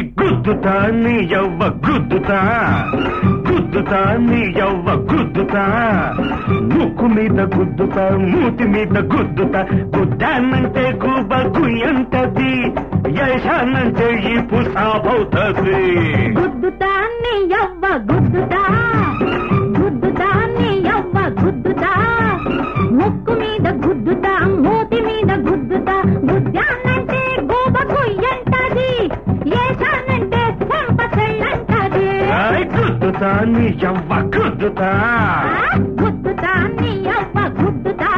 గుద్దుతా నీ యవ్వ గుద్దుతా గుద్దుతా నీ యవ్వ గుద్దుతా ముక్కు మీద గుద్దుతా మూతి మీద గుద్దుతా గుద్దానంటే గుబ గుయ్యంటది యశానంటే ఈ పుసాబవుతుంది గుద్దుతా నీ యవ్వ గుద్దుతా గుద్దుతా నీ యవ్వ గుద్దుతా ముక్కు మీద గుద్దుతా మూతి మీద గుద్దుతా గుద్దానంటే గోబ కుయ్యంటది ఏశానంటే చెంప చెల్లంటది ఆయ్ గుద్దుతా నీ యవ్వ గుద్దుతా ఆ, గుద్దుతా నీ యవ్వ గుద్దుతా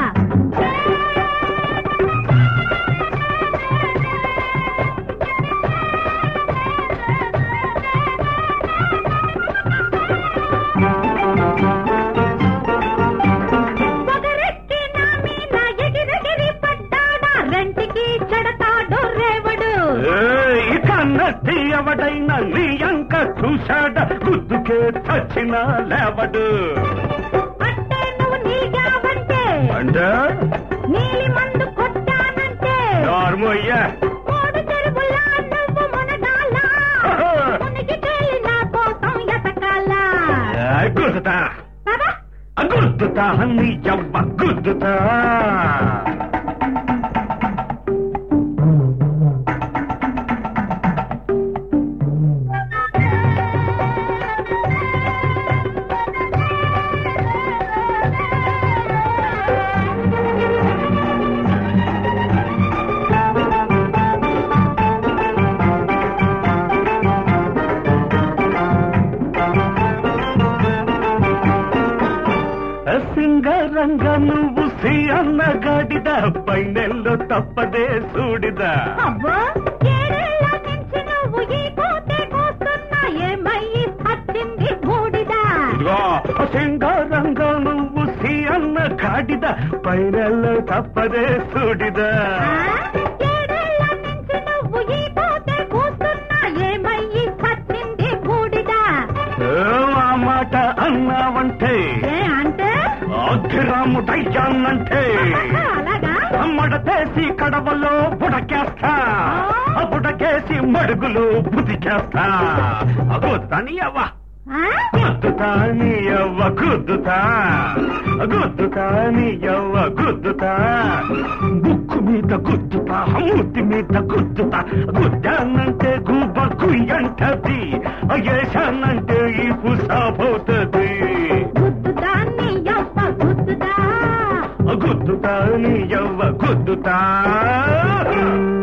పొగరెక్కి నా మీద ఎగిరెగిరి పడ్డాడా రెంటికి చెడతాడు రేవడు ఏయ్, కన్నట్టి ఎవడైనా నీ అంక చూశాడ గుద్దుకే చచ్చిన లేవడు అంటే నువ్వు నీగావంటే అంటే నీలి మందు కొట్టానంటే నార్మయ్య మూడు చెరువులా నువ్వు మునగాల మునిగి తేలి నా కోసం ఎతకాల గుద్దుతా పద, గుద్దుతా నీ యవ్వ గుద్దుతా సింగరంగ నువ్వు సి అన్న గడిద పైనెల్లో తప్పదే సూడిదా అవ్వో ఏడేళ్ల నుంచి నువ్వు ఈ కోతే కోస్తున్నా ఏమయ్యి వచ్చింది బూడిదా ఇదిగో సింగారంగ నువ్వు సి అన్న గాడిద పైనెల్లో తప్పదే సూడిదా ఆ? ఏడేళ్ల నుంచి నువ్వు ఈ కోతే కోస్తున్నా ఏమయ్యి వచ్చింది బూడిదా ఏ, ఆ మాట అన్నావంటే ఏ అంటే అగ్గిరాముడయ్యానంటే అలాగా మడతేసి కడవలో బుడకేస్తా ఆ బుడకేసి మడుగులు బుదికేస్తా గుద్దుతాని అవ్వ ఆ? గుద్దుతాని అవ్వ గుద్దుతా గుద్దుతాని అవ్వ గుద్దుతా బుక్కు మీద గుద్దుతా మూతి మీద గుద్దుతా గుద్దానంటే గుబ్బ కుయ్యంటది ఏశానంటే ఈ పుసాపోతుంది గుద్దుతా నీ యవ్వ గుద్దుతా గుద్దుతాని అవ్వ గుద్దుతా